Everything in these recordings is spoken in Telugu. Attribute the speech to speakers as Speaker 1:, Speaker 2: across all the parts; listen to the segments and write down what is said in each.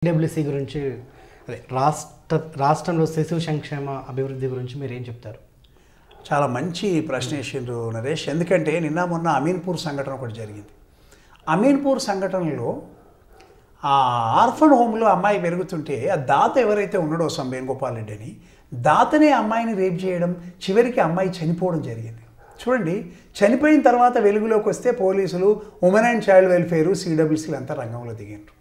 Speaker 1: డబ్ల్యూసీ గురించి అదే రాష్ట్ర రాష్ట్రంలో శిశు సంక్షేమ అభివృద్ధి గురించి మీరు ఏం చెప్తారు
Speaker 2: చాలా మంచి ప్రశ్న వేసిండ్రు నరేష్ ఎందుకంటే నిన్న మొన్న అమీన్పూర్ సంఘటన ఒకటి జరిగింది అమీన్పూర్ సంఘటనలో ఆ ఆర్ఫన్ హోమ్లో అమ్మాయి పెరుగుతుంటే ఆ దాత ఎవరైతే ఉన్నాడో సం వేణుగోపాల్ రెడ్డి అని దాతనే అమ్మాయిని రేప్ చేయడం చివరికి అమ్మాయి చనిపోవడం జరిగింది చూడండి చనిపోయిన తర్వాత వెలుగులోకి వస్తే పోలీసులు ఉమెన్ అండ్ చైల్డ్ వెల్ఫేరు సిడబ్ల్యూసీలు అంతా రంగంలో దిగిండ్రు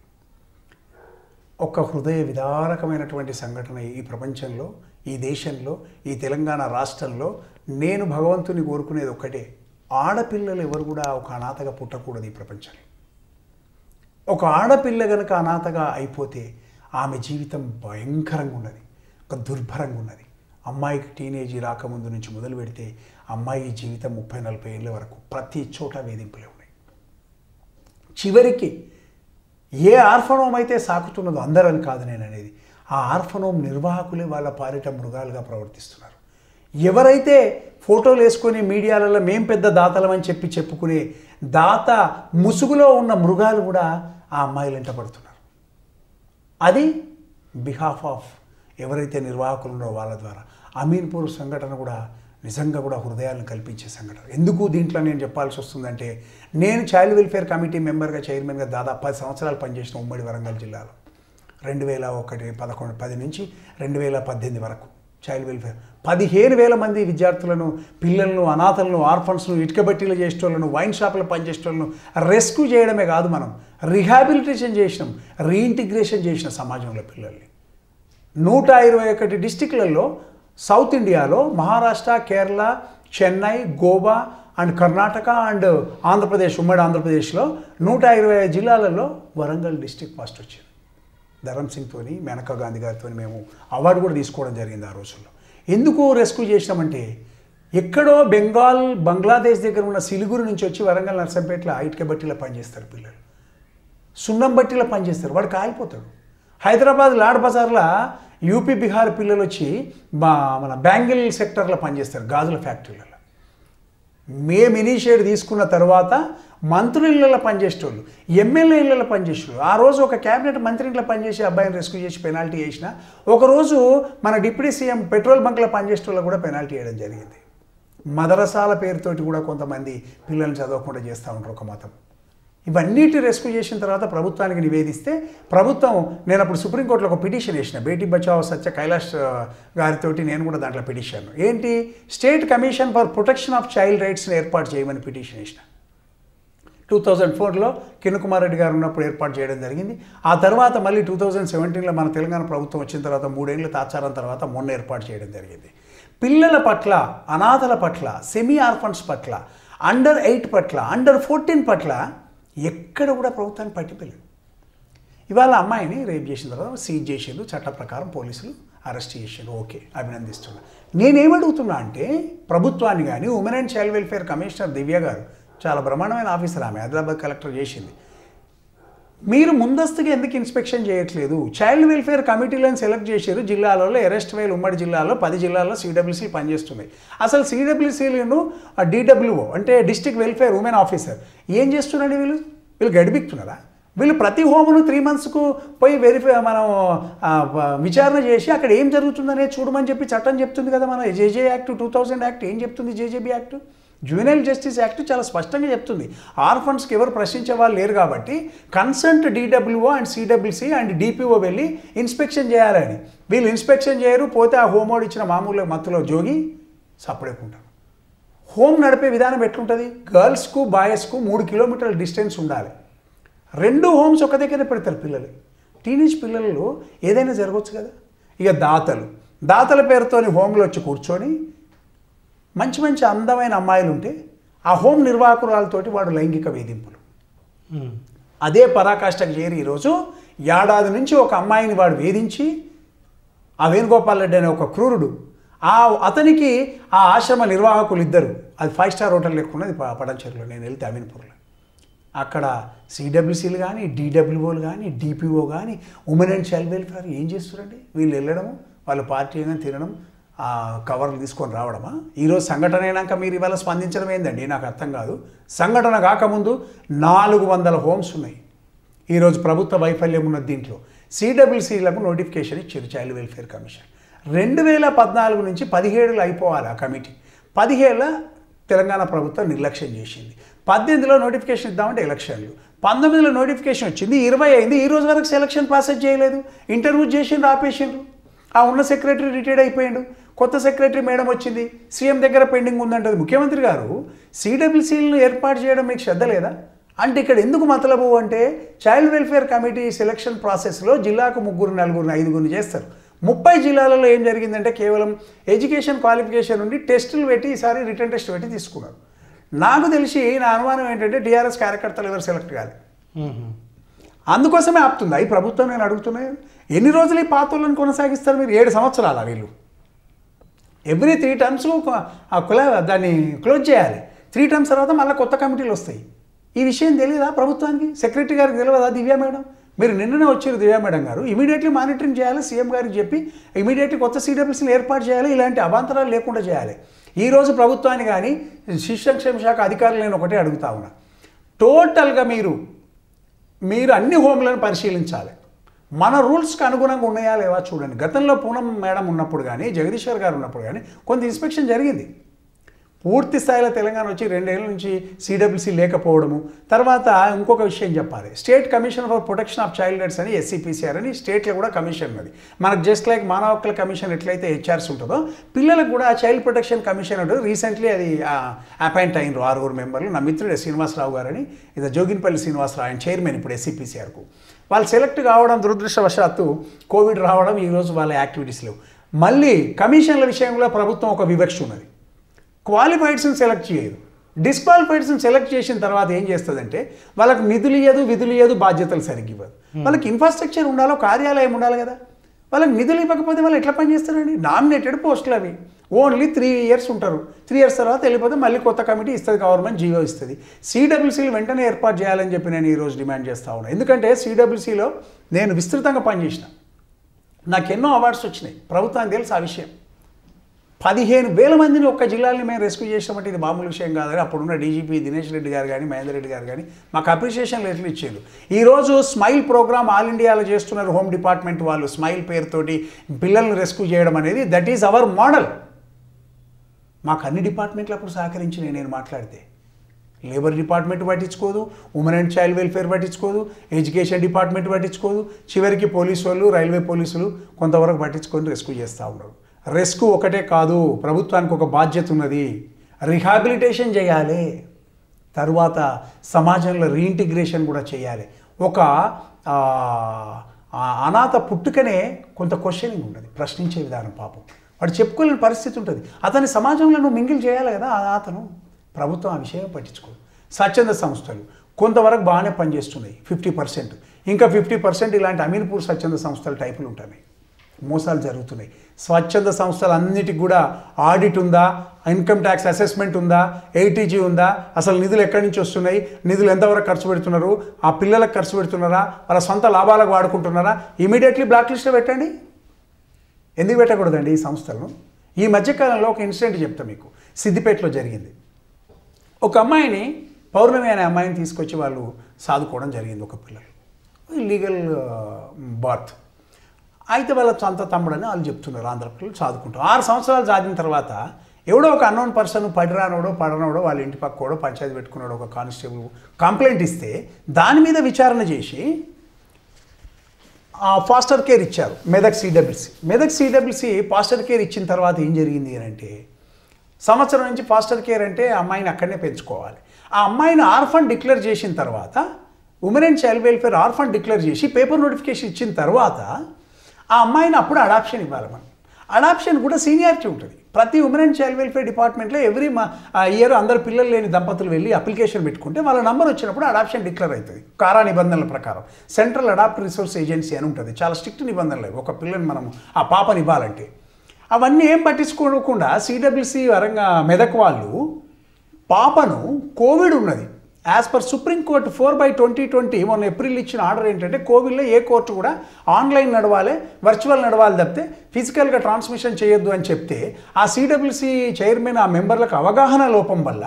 Speaker 2: ఒక హృదయ విదారకమైనటువంటి సంఘటన ఈ ప్రపంచంలో ఈ దేశంలో ఈ తెలంగాణ రాష్ట్రంలో నేను భగవంతుని కోరుకునేది ఒక్కటే ఆడపిల్లలు ఎవరు కూడా ఒక అనాథగా పుట్టకూడదు ఈ ప్రపంచంలో ఒక ఆడపిల్ల గనక అనాథగా అయిపోతే ఆమె జీవితం భయంకరంగా ఉన్నది ఒక దుర్భరంగా ఉన్నది అమ్మాయికి టీనేజీ రాకముందు నుంచి మొదలు పెడితే అమ్మాయి జీవితం ముప్పై నలభై ఏళ్ళ వరకు ప్రతి చోట వేధింపులే ఉన్నాయి చివరికి ఏ ఆర్ఫనోమ్ అయితే సాకుతున్నదో అందరని కాదు నేను అనేది ఆ ఆర్ఫనోమ్ నిర్వాహకులే వాళ్ళ పాలిట మృగాలుగా ప్రవర్తిస్తున్నారు ఎవరైతే ఫోటోలు వేసుకొని మీడియాలలో మేం పెద్ద దాతలమని చెప్పి చెప్పుకునే దాత ముసుగులో ఉన్న మృగాలు కూడా ఆ అమ్మాయిలు వెంట పడుతున్నారు అది బిహాఫ్ ఆఫ్ ఎవరైతే నిర్వాహకులు ఉన్నారో వాళ్ళ ద్వారా అమీన్పూర్ సంఘటన కూడా నిజంగా కూడా హృదయాలను కల్పించే సంఘటన ఎందుకు దీంట్లో నేను చెప్పాల్సి వస్తుందంటే నేను చైల్డ్ వెల్ఫేర్ కమిటీ మెంబర్గా చైర్మన్గా దాదాపు పది సంవత్సరాలు పనిచేసిన ఉమ్మడి వరంగల్ జిల్లాలో రెండు వేల ఒకటి పదకొండు పది నుంచి రెండు వేల పద్దెనిమిది వరకు చైల్డ్ వెల్ఫేర్ పదిహేను వేల మంది విద్యార్థులను పిల్లలను అనాథలను ఆర్ఫన్స్ను ఇటుకబట్టీలు చేసేటోళ్ళను వైన్ షాపులు పనిచేసేటోళ్ళను రెస్క్యూ చేయడమే కాదు మనం రిహాబిలిటేషన్ చేసినాం రీఇంటిగ్రేషన్ చేసిన సమాజంలో పిల్లల్ని నూట ఇరవై ఒకటి డిస్టిక్లలో సౌత్ ఇండియాలో మహారాష్ట్ర కేరళ చెన్నై గోవా అండ్ కర్ణాటక అండ్ ఆంధ్రప్రదేశ్ ఉమ్మడి ఆంధ్రప్రదేశ్లో నూట ఇరవై ఐదు జిల్లాలలో వరంగల్ డిస్టిక్ ఫస్ట్ వచ్చింది ధరమ్ సింగ్తోని మేనకా గాంధీ గారితో మేము అవార్డు కూడా తీసుకోవడం జరిగింది ఆ రోజుల్లో ఎందుకు రెస్క్యూ చేసినామంటే ఎక్కడో బెంగాల్ బంగ్లాదేశ్ దగ్గర ఉన్న సిలిగురు నుంచి వచ్చి వరంగల్ నర్సంపేటలో ఇటుక బట్టీలో పనిచేస్తారు పిల్లలు సున్నం బట్టీలో పనిచేస్తారు వాడు కాలిపోతాడు హైదరాబాద్ లాడ్ బజార్లో యూపీ బీహార్ పిల్లలు వచ్చి మా మన బ్యాంగిల్ సెక్టర్లో పనిచేస్తారు గాజుల ఫ్యాక్టరీలలో మేము ఇనిషియేట్ తీసుకున్న తర్వాత మంత్రుల ఇళ్ళలో పనిచేసేటోళ్ళు ఎమ్మెల్యే ఇళ్ళలో పనిచేసేవాళ్ళు ఆ రోజు ఒక క్యాబినెట్ మంత్రి ఇంట్లో పనిచేసి అబ్బాయిని రెస్క్యూ చేసి పెనాల్టీ చేసిన ఒకరోజు మన డిప్యూటీ సీఎం పెట్రోల్ బంక్లో పనిచేసేటోళ్ళు కూడా పెనాల్టీ వేయడం జరిగింది మదరసాల పేరుతోటి కూడా కొంతమంది పిల్లల్ని చదవకుండా చేస్తూ ఉంటారు ఒక మతం ఇవన్నిటి రెస్క్యూ చేసిన తర్వాత ప్రభుత్వానికి నివేదిస్తే ప్రభుత్వం నేను అప్పుడు సుప్రీంకోర్టులో ఒక పిటిషన్ వేసిన బేటీ బచావో సత్య కైలాష్ ఆ, గారితోటి నేను కూడా దాంట్లో పిటిషన్ ఏంటి state commission for protection of child రైట్స్ని ఏర్పాటు చేయమని పిటిషన్ వేసిన టూ థౌజండ్ ఫోర్లో కిరణ్ కుమార్ రెడ్డి గారు ఉన్నప్పుడు ఏర్పాటు చేయడం జరిగింది ఆ తర్వాత మళ్ళీ టూ థౌజండ్ సెవెంటీన్లో మన తెలంగాణ ప్రభుత్వం వచ్చిన తర్వాత మూడేళ్ల తాచారం తర్వాత మొన్న ఏర్పాటు చేయడం జరిగింది పిల్లల పట్ల అనాథల పట్ల సెమీ ఆర్ఫన్స్ పట్ల అండర్ ఎయిట్ పట్ల అండర్ ఫోర్టీన్ పట్ల ఎక్కడ కూడా ప్రభుత్వాన్ని పట్టిపోలేదు ఇవాళ అమ్మాయిని రేప్ చేసిన తర్వాత సీజ్ చేసిండ్రు చట్ట ప్రకారం పోలీసులు అరెస్ట్ చేసిండ్రు ఓకే అభినందిస్తున్నా నేనేమడుగుతున్నా అంటే ప్రభుత్వాన్ని కానీ women and child welfare commissioner Divya గారు చాలా బ్రహ్మాండమైన ఆఫీసర్ ఆమె హైదరాబాద్ కలెక్టర్ చేసింది మీరు ముందస్తుగా ఎందుకు ఇన్స్పెక్షన్ చేయట్లేదు చైల్డ్ వెల్ఫేర్ కమిటీలను సెలెక్ట్ చేశారు జిల్లాలలో అరెస్ట్ వేలు ఉమ్మడి జిల్లాలో పది జిల్లాల్లో సిడబ్ల్యూసీ పనిచేస్తున్నాయి అసలు సిడబ్ల్యూసీలను డిడబ్ల్యూఓ అంటే డిస్ట్రిక్ట్ వెల్ఫేర్ ఉమెన్ ఆఫీసర్ ఏం చేస్తున్నారండి వీళ్ళు వీళ్ళు గడిపిస్తున్నారా వీళ్ళు ప్రతి హోమును త్రీ మంత్స్కు పోయి వెరిఫై మనం ఆ, వ- విచారణ చేసి అక్కడ ఏం జరుగుతుందనే చూడమని చెప్పి చట్టం చెప్తుంది కదా మన JJ act two thousand act ఏం చెప్తుంది JJB act juvenile justice act చాలా స్పష్టంగా చెప్తుంది ఆర్ఫన్స్కి ఎవరు ప్రశ్నించే వాళ్ళు లేరు కాబట్టి consult DWO and CWC and DPO వెళ్ళి ఇన్స్పెక్షన్ చేయాలని వీళ్ళు ఇన్స్పెక్షన్ చేయరు పోతే ఆ హోమోడ్ ఇచ్చిన మామూలు మత్తులో జోగి సపడేకుంటారు హోమ్ నడిపే విధానం ఎట్లుంటుంది గర్ల్స్కు బాయ్స్కు మూడు కిలోమీటర్ల డిస్టెన్స్ ఉండాలి రెండు హోమ్స్ ఒక దగ్గర పెడతారు పిల్లలు టీనేజ్ పిల్లల్లో ఏదైనా జరగవచ్చు కదా ఇక దాతలు దాతల పేరుతోని హోమ్లో వచ్చి కూర్చొని మంచి మంచి అందమైన అమ్మాయిలు ఉంటే ఆ హోమ్ నిర్వాహకురాలతోటి వాడు లైంగిక వేధింపులు
Speaker 1: ఉమ్.
Speaker 2: అదే పరాకాష్ఠకు చేరి ఈరోజు ఏడాది నుంచి ఒక అమ్మాయిని వాడు వేధించి ఆ వేణుగోపాల్ రెడ్డి అనే ఒక క్రూరుడు ఆ అతనికి ఆ ఆశ్రమ నిర్వాహకులు ఇద్దరు అది ఫైవ్ స్టార్ హోటల్ లెక్కున్నది ప- పడంచెరులో నేను వెళ్తే అమీన్పూర్లో అక్కడ సిడబ్ల్యూసీలు కానీ డీడబ్ల్యూఓలు కానీ డిపిఓ కానీ ఉమెన్ అండ్ చైల్డ్ వెల్ఫేర్ ఏం చేస్తారండి వీళ్ళు వెళ్ళడము వాళ్ళు పార్టీ అయినా తినడం ఆ కవర్లు తీసుకొని రావడమా ఈరోజు సంఘటన అయినాక మీరు ఇవాళ స్పందించడం ఏందండి నాకు అర్థం కాదు సంఘటన కాకముందు నాలుగు వందల హోమ్స్ ఉన్నాయి ఈరోజు ప్రభుత్వ వైఫల్యం ఉన్నది దీంట్లో సిడబ్ల్యూసీలకు నోటిఫికేషన్ ఇచ్చారు చైల్డ్ వెల్ఫేర్ కమిషన్ రెండు వేల పద్నాలుగు నుంచి పదిహేడులో అయిపోవాలి ఆ కమిటీ పదిహేళ్ళ తెలంగాణ ప్రభుత్వం నిర్లక్ష్యం చేసింది పద్దెనిమిదిలో నోటిఫికేషన్ ఇద్దామంటే ఎలక్షన్లు పంతొమ్మిదిలో నోటిఫికేషన్ వచ్చింది ఇరవై అయింది ఈ రోజు వరకు సెలక్షన్ ప్రాసెస్ చేయలేదు ఇంటర్వ్యూ చేసిండ్రు ఆపేసిండ్రు ఆ ఉన్న సెక్రటరీ రిటైర్డ్ అయిపోయాడు కొత్త సెక్రటరీ మేడం వచ్చింది సీఎం దగ్గర పెండింగ్ ఉందంటది ముఖ్యమంత్రి గారు సిడబ్ల్యూసీలను ఏర్పాటు చేయడం మీకు శ్రద్ధ లేదా అంటే ఇక్కడ ఎందుకు మతలబు అంటే చైల్డ్ వెల్ఫేర్ కమిటీ సెలక్షన్ ప్రాసెస్లో జిల్లాకు ముగ్గురు నలుగురు ఐదుగురిని చేస్తారు ముప్పై జిల్లాలలో ఏం జరిగిందంటే కేవలం ఎడ్యుకేషన్ క్వాలిఫికేషన్ నుండి టెస్టులు పెట్టి ఈసారి రిటర్న్ టెస్ట్ పెట్టి తీసుకున్నారు నాకు తెలిసి నా అనుమానం ఏంటంటే టీఆర్ఎస్ కార్యకర్తలు ఎవరు సెలెక్ట్ కాదు
Speaker 1: మ్మ్.
Speaker 2: అందుకోసమే ఆపుతుందా ఈ ప్రభుత్వం నేను అడుగుతున్నాయి ఎన్ని రోజులు ఈ పాత్రలను కొనసాగిస్తారు మీరు ఏడు సంవత్సరాల వీళ్ళు ఎవ్రీ త్రీ టర్మ్స్ ఆ కుల దాన్ని క్లోజ్ చేయాలి త్రీ టర్మ్స్ తర్వాత మళ్ళీ కొత్త కమిటీలు వస్తాయి ఈ విషయం తెలియదా ప్రభుత్వానికి సెక్రటరీ గారికి తెలియదా దివ్య మేడం మీరు నిన్ననే వచ్చారు దివ్య మేడం గారు ఇమీడియట్లీ మానిటరింగ్ చేయాలి సీఎం గారికి చెప్పి ఇమీడియట్లీ కొత్త సీడబ్ల్యూసీని ఏర్పాటు చేయాలి ఇలాంటి అవాంతరాలు లేకుండా చేయాలి ఈ రోజు ప్రభుత్వాన్ని కానీ శిశు సంక్షేమ శాఖ అధికారులు నేను ఒకటే అడుగుతా ఉన్నా టోటల్గా మీరు మీరు అన్ని హోమ్లను పరిశీలించాలి మన రూల్స్కి అనుగుణంగా ఉన్నాయా లేవా చూడండి గతంలో పూనం మేడం ఉన్నప్పుడు కానీ జగదీశ్వర్ గారు ఉన్నప్పుడు కానీ కొంత ఇన్స్పెక్షన్ జరిగింది పూర్తి స్థాయిలో తెలంగాణ వచ్చి రెండేళ్ల నుంచి సిడబ్ల్యూసీ లేకపోవడము తర్వాత ఇంకొక విషయం చెప్పాలి state commission for protection of child rights అని ఎస్సీపీసీఆర్ అని స్టేట్లో కూడా కమిషన్ ఉన్నది మనకు జస్ట్ లైక్ మానవ హక్కుల కమిషన్ ఎట్లయితే హెచ్ఆర్స్ ఉంటుందో పిల్లలకు కూడా చైల్డ్ ప్రొటెక్షన్ కమిషన్ ఉంటుంది రీసెంట్లీ అది అపాయింట్ అయినరు ఆరుగురు మెంబర్లు నా మిత్రుడు శ్రీనివాసరావు గారని ఇది జోగిన్పల్లి శ్రీనివాసరావు ఆయన చైర్మన్ ఇప్పుడు ఎస్సీపీసీఆర్కు వాళ్ళు సెలెక్ట్ కావడం దురదృష్టవశాత్తు కోవిడ్ రావడం ఈరోజు వాళ్ళ యాక్టివిటీస్ లేవు మళ్ళీ కమిషన్ల విషయంలో ప్రభుత్వం ఒక వివక్ష ఉన్నది క్వాలిఫైడ్స్ని సెలెక్ట్ చేయదు డిస్క్వాలిఫైడ్స్ని సెలెక్ట్ చేసిన తర్వాత ఏం చేస్తుందంటే వాళ్ళకి నిధులు ఇయ్యదు విధులు ఇయ్యదు బాధ్యతలు సరిగ్గా ఇవ్వదు వాళ్ళకి ఇన్ఫ్రాస్ట్రక్చర్ ఉండాలో కార్యాలయం ఉండాలి కదా వాళ్ళకి నిధులు ఇవ్వకపోతే వాళ్ళు ఎట్లా పనిచేస్తారండి నామినేటెడ్ పోస్టులు అవి ఓన్లీ త్రీ ఇయర్స్ ఉంటారు త్రీ ఇయర్స్ తర్వాత వెళ్ళిపోతే మళ్ళీ కొత్త కమిటీ ఇస్తుంది గవర్నమెంట్ జియో ఇస్తుంది సిడబ్ల్యూసీలు వెంటనే ఏర్పాటు చేయాలని చెప్పి నేను ఈరోజు డిమాండ్ చేస్తా ఉన్నాను ఎందుకంటే సిడబ్ల్యూసీలో నేను విస్తృతంగా పనిచేసిన నాకు ఎన్నో అవార్డ్స్ వచ్చినాయి ప్రభుత్వానికి తెలుసు ఆ విషయం పదిహేను వేల మందిని ఒక్క జిల్లాని మేము రెస్క్యూ చేసినామంటే ఇది మామూలు విషయం కాదని అప్పుడున్న డీజీపీ దినేష్ రెడ్డి గారు కానీ మహేందర్ రెడ్డి గారు కానీ మాకు అప్రిషియేషన్ లెటర్లు ఇచ్చారు ఈరోజు స్మైల్ ప్రోగ్రామ్ ఆల్ ఇండియాలో చేస్తున్నారు హోమ్ డిపార్ట్మెంట్ వాళ్ళు స్మైల్ పేరుతోటి పిల్లల్ని రెస్క్యూ చేయడం అనేది దట్ ఈజ్ అవర్ మోడల్ మాకు అన్ని డిపార్ట్మెంట్లు అప్పుడు సహకరించినాయి నేను మాట్లాడితే లేబర్ డిపార్ట్మెంట్ పట్టించుకోదు ఉమెన్ అండ్ చైల్డ్ వెల్ఫేర్ పట్టించుకోదు ఎడ్యుకేషన్ డిపార్ట్మెంట్ పట్టించుకోదు చివరికి పోలీసు వాళ్ళు రైల్వే పోలీసులు కొంతవరకు పట్టించుకొని రెస్క్యూ చేస్తూ ఉన్నారు రెస్క్యూ ఒకటే కాదు ప్రభుత్వానికి ఒక బాధ్యత ఉన్నది రిహాబిలిటేషన్ చేయాలి తరువాత సమాజంలో రీఇంటిగ్రేషన్ కూడా చేయాలి ఒక ఆ, ఆ అనాథ పుట్టుకనే కొంత క్వశ్చనింగ్ ఉంటుంది ప్రశ్నించే విధానం పాపం వాడు చెప్పుకోలేని పరిస్థితి ఉంటుంది అతని సమాజంలో నువ్వు మింగిల్ చేయాలి కదా ఆ అతను ప్రభుత్వం ఆ విషయం పట్టించుకోదు స్వచ్ఛంద సంస్థలు కొంతవరకు బాగానే పనిచేస్తున్నాయి ఫిఫ్టీ పర్సెంట్ ఇంకా ఫిఫ్టీ పర్సెంట్ ఇలాంటి అమీన్పూర్ స్వచ్ఛంద సంస్థల టైపులు ఉంటున్నాయి మోసాలు జరుగుతున్నాయి స్వచ్ఛంద సంస్థలు అన్నిటికి కూడా ఆడిట్ ఉందా ఇన్కమ్ ట్యాక్స్ అసెస్మెంట్ ఉందా ఏటీజీ ఉందా అసలు నిధులు ఎక్కడి నుంచి వస్తున్నాయి నిధులు ఎంతవరకు ఖర్చు పెడుతున్నారు ఆ పిల్లలకు ఖర్చు పెడుతున్నారా వాళ్ళ సొంత లాభాలకు వాడుకుంటున్నారా ఇమీడియట్లీ బ్లాక్ లిస్ట్లో పెట్టండి ఎందుకు పెట్టకూడదండి ఈ సంస్థలను ఈ మధ్యకాలంలో ఒక ఇన్సిడెంట్ చెప్తా మీకు సిద్దిపేటలో జరిగింది ఒక అమ్మాయిని పౌర్ణమి అనే అమ్మాయిని తీసుకొచ్చి వాళ్ళు సాదుకోవడం జరిగింది ఒక పిల్లలు లీగల్ బాత్ అయితే వాళ్ళ సొంత తమ్ముడని వాళ్ళు చెప్తున్నారు ఆంధ్ర పిల్లలు చదువుకుంటారు ఆరు సంవత్సరాలు చదివిన తర్వాత ఎవడో ఒక అన్నోన్ పర్సన్ పడిరానోడో పడనోడో వాళ్ళ ఇంటి పక్కోడో పంచాయతీ పెట్టుకున్నాడో ఒక కానిస్టేబుల్ కంప్లైంట్ ఇస్తే దాని మీద విచారణ చేసి ఆ ఫాస్టర్ కేర్ ఇచ్చారు Medak CWC Medak CWC foster care ఇచ్చిన తర్వాత ఏం జరిగింది అని అంటే సంవత్సరం నుంచి ఫాస్టర్ కేర్ అంటే ఆ అమ్మాయిని అక్కడనే పెంచుకోవాలి ఆ అమ్మాయిని ఆర్ఫన్ డిక్లేర్ చేసిన తర్వాత women and child welfare orphan declare చేసి పేపర్ నోటిఫికేషన్ ఇచ్చిన తర్వాత ఆ అమ్మాయిని అప్పుడు అడాప్షన్ ఇవ్వాలి మనం అడాప్షన్ కూడా సీనియారిటీ ఉంటుంది ప్రతి ఉమెన్ అండ్ చైల్డ్ వెల్ఫేర్ డిపార్ట్మెంట్లో ఎవ్రీ మా ఇయర్ అందరు పిల్లలు లేని దంపతులు వెళ్ళి అప్లికేషన్ పెట్టుకుంటే వాళ్ళ నంబర్ వచ్చినప్పుడు అడాప్షన్ డిక్లేర్ అవుతుంది కారా నిబంధనల ప్రకారం సెంట్రల్ అడాప్ట్ రిసోర్స్ ఏజెన్సీ అని ఉంటుంది చాలా స్ట్రిక్ట్ నిబంధనలు అవి. ఒక పిల్లని మనం ఆ పాపని ఇవ్వాలంటే అవన్నీ ఏం పట్టించుకోకుండా సిడబ్ల్యూసి వరంగా మెదక్ వాళ్ళు పాపను కోవిడ్ ఉన్నది as per supreme court four by twenty twenty మొన్న ఏప్రిల్ ఇచ్చిన ఆర్డర్ ఏంటంటే కోవిడ్లో ఏ కోర్టు కూడా ఆన్లైన్ నడవాలి వర్చువల్ నడవాలి తప్పితే ఫిజికల్గా ట్రాన్స్మిషన్ చేయొద్దు అని చెప్తే ఆ సిడబ్ల్యూసి చైర్మన్ ఆ మెంబర్లకు అవగాహన లోపం వల్ల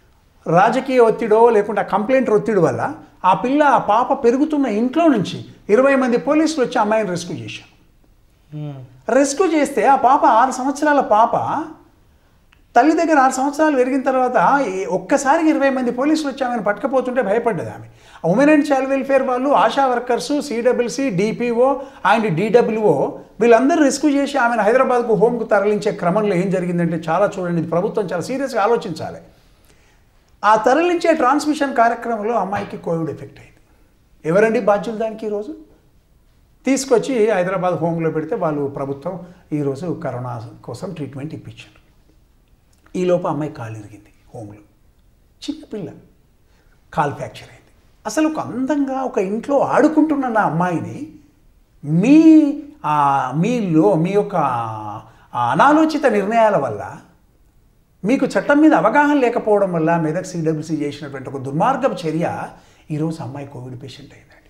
Speaker 2: రాజకీయ ఒత్తిడో లేకుంటే కంప్లైంట్ ఒత్తిడి వల్ల ఆ పిల్ల ఆ పాప పెరుగుతున్న ఇంట్లో నుంచి ఇరవై మంది పోలీసులు వచ్చి అమ్మాయిని రెస్క్యూ చేశారు
Speaker 1: మ్మ్.
Speaker 2: రెస్క్యూ చేస్తే ఆ పాప ఆరు సంవత్సరాల పాప తల్లి దగ్గర ఆరు సంవత్సరాలు పెరిగిన తర్వాత ఈ ఒక్కసారికి ఇరవై మంది పోలీసులు వచ్చి ఆమెను పట్టుకపోతుంటే భయపడ్డది ఆమె ఉమెన్ అండ్ చైల్డ్ వెల్ఫేర్ వాళ్ళు ASHA workers CWC DPO and DWO వీళ్ళందరూ రెస్క్యూ చేసి ఆమెను హైదరాబాద్కు హోమ్కు తరలించే క్రమంలో ఏం జరిగిందంటే చాలా చూడండి ఇది ప్రభుత్వం చాలా సీరియస్గా ఆలోచించాలి ఆ తరలించే ట్రాన్స్మిషన్ కార్యక్రమంలో అమ్మాయికి కోవిడ్ ఎఫెక్ట్ అయింది ఎవరండి బాధ్యులు దానికి ఈరోజు తీసుకొచ్చి హైదరాబాద్ హోమ్లో పెడితే వాళ్ళు ప్రభుత్వం ఈరోజు కరోనా కోసం ట్రీట్మెంట్ ఇప్పించారు ఈలోపు అమ్మాయి కాలు ఇరిగింది హోమ్లో చిన్నపిల్ల కాలు ఫ్రాక్చర్ అయింది అసలు ఒక అందంగా ఒక ఇంట్లో ఆడుకుంటున్న నా అమ్మాయిని మీ ఆ, మీలో మీ యొక్క ఆ అనాలోచిత నిర్ణయాల వల్ల మీకు చట్టం మీద అవగాహన లేకపోవడం వల్ల మెదక్ సిడబ్ల్యూసీ చేసినటువంటి ఒక దుర్మార్గపు చర్య ఈరోజు అమ్మాయి కోవిడ్ పేషెంట్ అయిందండి